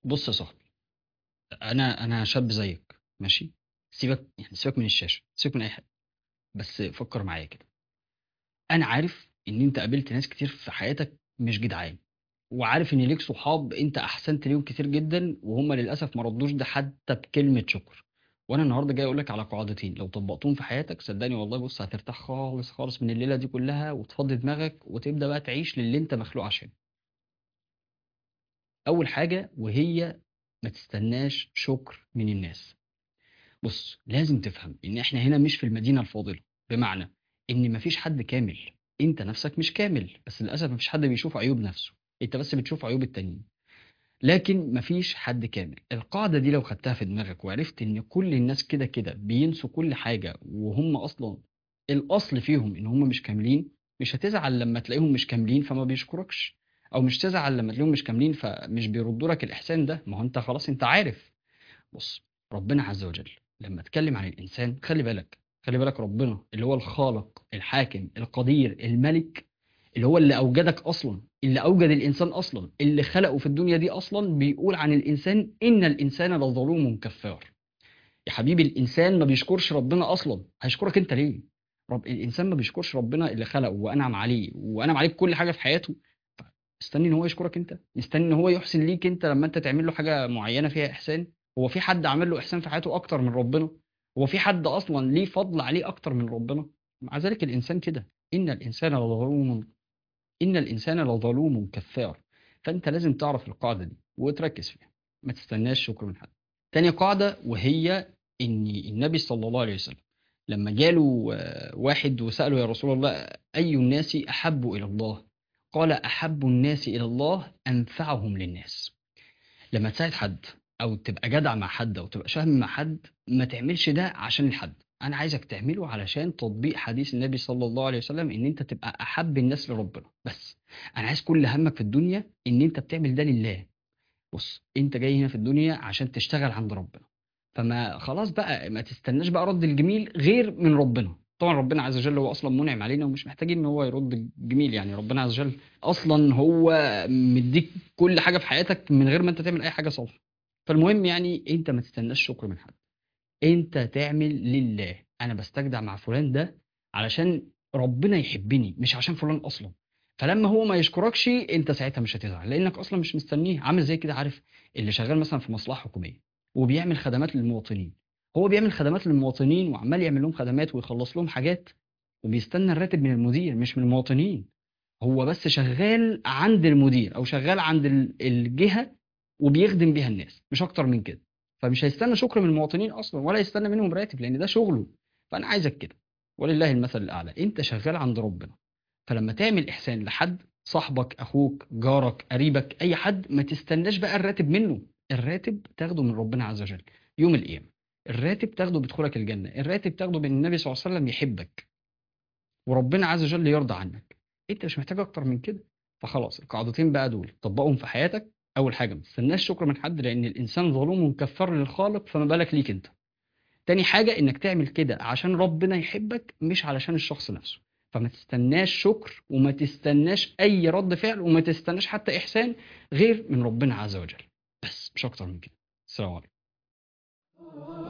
بص يا صاحبي انا انا شاب زيك ماشي سيبك يعني سيبك من الشاشه سيبك من اي حاجه بس فكر معايا كده انا عارف ان انت قابلت ناس كتير في حياتك مش جدعان وعارف ان ليك صحاب انت احسنت ليهم كتير جدا وهم للاسف ما ردوش ده حتى بكلمه شكر وانا النهارده جاي اقول لك على قاعدتين لو طبقتهم في حياتك صدقني والله بص هترتاح خالص خالص من الليله دي كلها وتفضي دماغك وتبدا بقى تعيش للي انت مخلوق عشانه اول حاجه وهي ما تستناش شكر من الناس بص لازم تفهم ان احنا هنا مش في المدينه الفاضله بمعنى ان مفيش حد كامل انت نفسك مش كامل بس للاسف مفيش حد بيشوف عيوب نفسه انت بس بتشوف عيوب التانيين لكن مفيش حد كامل القاعده دي لو خدتها في دماغك وعرفت ان كل الناس كده كده بينسوا كل حاجه وهم اصلا الاصل فيهم ان هم مش كاملين مش هتزعل لما تلاقيهم مش كاملين فما بيشكركش او مش تزعل لما تلاقيهم مش كاملين فمش بيردوا لك الاحسان ده ما هو انت خلاص انت عارف بص ربنا عز وجل لما اتكلم عن الانسان خلي بالك خلي بالك ربنا اللي هو الخالق الحاكم القدير الملك اللي هو اللي اوجدك اصلا اللي اوجد الانسان اصلا اللي خلقه في الدنيا دي اصلا بيقول عن الانسان ان الانسان لظلوم كفار يا حبيبي الانسان ما بيشكرش ربنا اصلا هيشكرك انت ليه رب الانسان ما بيشكرش ربنا اللي خلقه وانعم عليه وانعم عليه بكل حاجه في حياته استني ان هو يشكرك انت مستني ان هو يحسن ليك انت لما انت تعمل له حاجه معينه فيها احسان هو في حد عمل له احسان في حياته اكتر من ربنا هو في حد اصلا ليه فضل عليه اكتر من ربنا مع ذلك الانسان كده ان الانسان لظلوم ان الانسان لظلوم كفار فانت لازم تعرف القاعده دي وتركز فيها ما تستناش شكر من حد تاني قاعده وهي ان النبي صلى الله عليه وسلم لما جاله آه، واحد وساله يا رسول الله اي الناس احب الى الله قال احب الناس الى الله انفعهم للناس لما تساعد حد او تبقى جدع مع حد او تبقى شهم مع حد ما تعملش ده عشان الحد انا عايزك تعمله علشان تطبيق حديث النبي صلى الله عليه وسلم ان انت تبقى احب الناس لربنا بس انا عايز كل همك في الدنيا ان انت بتعمل ده لله بص انت جاي هنا في الدنيا عشان تشتغل عند ربنا فما خلاص بقى ما تستناش بقى رد الجميل غير من ربنا طبعا ربنا عز وجل هو اصلا منعم علينا ومش محتاجين ان هو يرد الجميل يعني ربنا عز وجل اصلا هو مديك كل حاجه في حياتك من غير ما انت تعمل اي حاجه صالحه فالمهم يعني انت ما تستناش شكر من حد انت تعمل لله انا بستجدع مع فلان ده علشان ربنا يحبني مش عشان فلان اصلا فلما هو ما يشكركش انت ساعتها مش هتزعل لانك اصلا مش مستنيه عامل زي كده عارف اللي شغال مثلا في مصلحه حكوميه وبيعمل خدمات للمواطنين هو بيعمل خدمات للمواطنين وعمال يعمل لهم خدمات ويخلص لهم حاجات وبيستنى الراتب من المدير مش من المواطنين هو بس شغال عند المدير او شغال عند ال- الجهه وبيخدم بيها الناس مش اكتر من كده فمش هيستنى شكر من المواطنين اصلا ولا يستنى منهم راتب لان ده شغله فانا عايزك كده ولله المثل الاعلى انت شغال عند ربنا فلما تعمل احسان لحد صاحبك اخوك جارك قريبك اي حد ما تستناش بقى الراتب منه الراتب تاخده من ربنا عز وجل يوم القيامه الراتب تاخده بدخولك الجنه الراتب تاخده بان النبي صلى الله عليه وسلم يحبك وربنا عز وجل يرضى عنك انت مش محتاج اكتر من كده فخلاص القاعدتين بقى دول طبقهم في حياتك اول حاجه ما تستناش شكر من حد لان الانسان ظلوم كفار للخالق فما بالك ليك انت تاني حاجه انك تعمل كده عشان ربنا يحبك مش علشان الشخص نفسه فما تستناش شكر وما تستناش اي رد فعل وما تستناش حتى احسان غير من ربنا عز وجل بس مش اكتر من كده السلام عليكم